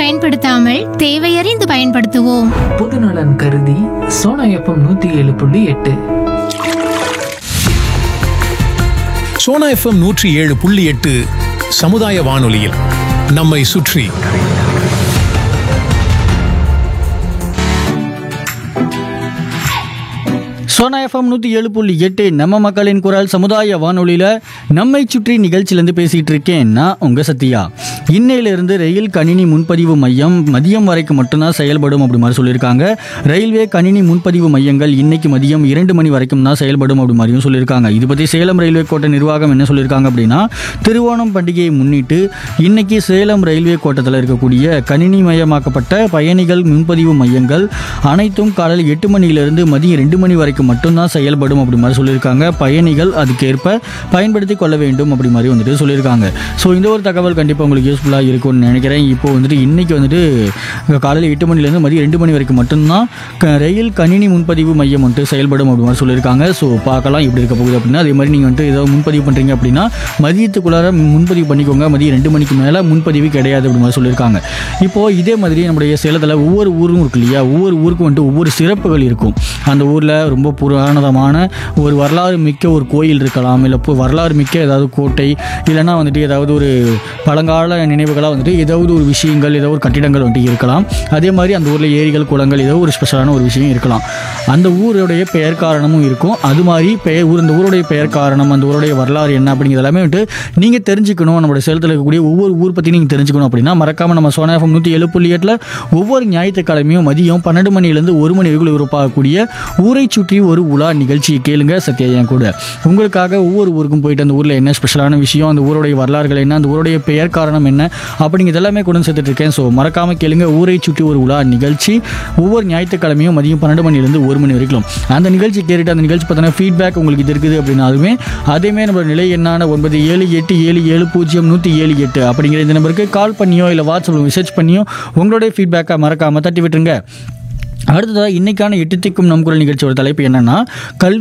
பயன்படுத்தாமல் தேவையறிந்து பயன்படுத்துவோம் பொதுநலன் கருதி சோனா எஃப்எம் நூத்தி ஏழு புள்ளி எட்டு சோனா எஃப்எம் நூற்றி ஏழு புள்ளி எட்டு சமுதாய வானொலியில் நம்மை சுற்றி சோனா எஃப்எம் நூற்றி ஏழு புள்ளி எட்டு நம்ம மக்களின் குரல் சமுதாய வானொலியில் நம்மை சுற்றி நிகழ்ச்சியிலேருந்து பேசிகிட்டு இருக்கேன் நான் உங்கள் சத்யா இன்னையிலிருந்து ரயில் கணினி முன்பதிவு மையம் மதியம் வரைக்கும் மட்டும்தான் செயல்படும் அப்படி மாதிரி சொல்லியிருக்காங்க ரயில்வே கணினி முன்பதிவு மையங்கள் இன்னைக்கு மதியம் இரண்டு மணி வரைக்கும் தான் செயல்படும் அப்படி மாதிரியும் சொல்லியிருக்காங்க இது பற்றி சேலம் ரயில்வே கோட்ட நிர்வாகம் என்ன சொல்லியிருக்காங்க அப்படின்னா திருவோணம் பண்டிகையை முன்னிட்டு இன்னைக்கு சேலம் ரயில்வே கோட்டத்தில் இருக்கக்கூடிய கணினி மயமாக்கப்பட்ட பயணிகள் முன்பதிவு மையங்கள் அனைத்தும் காலையில் எட்டு மணியிலிருந்து மதியம் ரெண்டு மணி வரைக்கும் மட்டும்தான் செயல்படும் அப்படி மாதிரி சொல்லியிருக்காங்க பயணிகள் அதுக்கேற்ப பயன்படுத்தி கொள்ள வேண்டும் அப்படி மாதிரி வந்துட்டு சொல்லியிருக்காங்க ஸோ இந்த ஒரு தகவல் கண்டிப்பாக உங்களுக்கு யூஸ்ஃபுல்லாக இருக்கும்னு நினைக்கிறேன் இப்போ வந்துட்டு இன்னைக்கு வந்துட்டு காலையில் எட்டு மணிலேருந்து மதியம் ரெண்டு மணி வரைக்கும் மட்டும்தான் க- ரயில் கணினி முன்பதிவு மையம் வந்துட்டு செயல்படும் அப்படி மாதிரி சொல்லியிருக்காங்க ஸோ பார்க்கலாம் எப்படி இருக்க போகுது அப்படின்னா அதே மாதிரி நீங்கள் வந்துட்டு ஏதாவது முன்பதிவு பண்ணுறீங்க அப்படின்னா மதியத்துக்குள்ளார முன்பதிவு பண்ணிக்கோங்க மதியம் ரெண்டு மணிக்கு மேலே முன்பதிவு கிடையாது அப்படி மாதிரி சொல்லியிருக்காங்க இப்போது இதே மாதிரி நம்முடைய சேலத்தில் ஒவ்வொரு ஊரும் இருக்கு இல்லையா ஒவ்வொரு ஊருக்கும் வந்துட்டு ஒவ்வொரு சிறப்புகள் இருக்கும் அந்த ஊரில் ரொம்ப புராணதமான ஒரு வரலாறு மிக்க ஒரு கோயில் இருக்கலாம் இல்லை இப்போ வரலாறு மிக்க ஏதாவது கோட்டை இல்லைன்னா வந்துட்டு ஏதாவது ஒரு பழங்கால நினைவுகளாக வந்துட்டு ஏதாவது ஒரு விஷயங்கள் ஏதோ ஒரு கட்டிடங்கள் வந்துட்டு இருக்கலாம் அதே மாதிரி அந்த ஊரில் ஏரிகள் குளங்கள் ஏதோ ஒரு ஸ்பெஷலான ஒரு விஷயம் இருக்கலாம் அந்த ஊருடைய பெயர் காரணமும் இருக்கும் அது மாதிரி பெயர் ஊர் இந்த ஊருடைய பெயர் காரணம் அந்த ஊருடைய வரலாறு என்ன அப்படிங்கிறது எல்லாமே வந்துட்டு நீங்கள் தெரிஞ்சுக்கணும் நம்மளுடைய சேலத்தில் இருக்கக்கூடிய ஒவ்வொரு ஊர் பற்றி நீங்கள் தெரிஞ்சுக்கணும் அப்படின்னா மறக்காமல் நம்ம சோனா எஃப்எம் நூற்றி ஏழு புள்ளி எட்டில் ஒவ்வொரு ஞாயிற்றுக்கிழமையும் மதியம் பன்னெண்டு மணிலேருந்து ஒரு மணி வரைக்கும் ஒருப்பாகக்கூடிய ஊரை சுற்றி ஒரு உலா நிகழ்ச்சியை கேளுங்க சத்யா என் கூட உங்களுக்காக ஒவ்வொரு ஊருக்கும் போயிட்டு அந்த ஊரில் என்ன ஸ்பெஷலான விஷயம் அந்த ஊருடைய வரலாறுகள் என்ன அந்த ஊருடைய பெயர் காரணம் என்ன அப்படிங்கிறது எல்லாமே கொண்டு வந்து சேர்த்துட்டு இருக்கேன் ஸோ மறக்காமல் கேளுங்க ஊரை சுற்றி ஒரு உலா நிகழ்ச்சி ஒவ்வொரு ஞாயிற்றுக்கிழமையும் மதியம் பன்னெண்டு மணிலேருந்து ஒரு மணி வரைக்கும் அந்த நிகழ்ச்சி கேட்டுட்டு அந்த நிகழ்ச்சி பார்த்தோன்னா ஃபீட்பேக் உங்களுக்கு இது இருக்குது அப்படின்னாலுமே அதேமே நம்மளோட நிலை என்னான ஒன்பது ஏழு எட்டு ஏழு ஏழு பூஜ்ஜியம் நூற்றி ஏழு எட்டு அப்படிங்கிற இந்த நம்பருக்கு கால் பண்ணியோ இல்லை வாட்ஸ்அப்பில் மெசேஜ் பண்ணியோ உங்களுடைய ஃபீட்பேக்கை மறக்காமல் தட்டி விட்டுருங்க அடுத்ததாக இன்னைக்கான எட்டு திக்கும் நம் குரல் நிகழ்ச்சியோட தலைப்பு என்னன்னா கல்வி